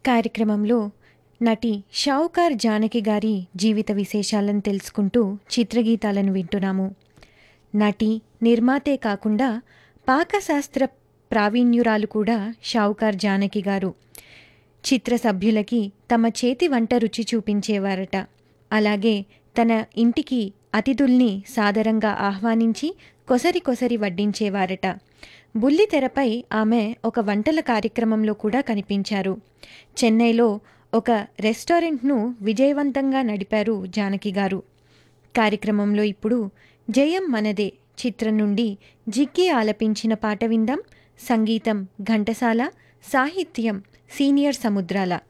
కార్యక్రమంలో నటి షావుకార్ జానకి గారి జీవిత విశేషాలను తెలుసుకుంటూ చిత్రగీతాలను వింటున్నాము నటి నిర్మాతే కాకుండా పాకశాస్త్ర ప్రావీణ్యురాలు కూడా షావుకార్ జానకి గారు చిత్ర సభ్యులకి తమ చేతి వంట రుచి చూపించేవారట అలాగే తన ఇంటికి అతిథుల్ని సాదరంగా ఆహ్వానించి కొసరి కొసరి వడ్డించేవారట బుల్లితెరపై ఆమె ఒక వంటల కార్యక్రమంలో కూడా కనిపించారు చెన్నైలో ఒక రెస్టారెంట్ను విజయవంతంగా నడిపారు జానకి గారు కార్యక్రమంలో ఇప్పుడు జయం మనదే చిత్రం నుండి జిక్కి ఆలపించిన పాట విందాం సంగీతం ఘంటసాల సాహిత్యం సీనియర్ సముద్రాల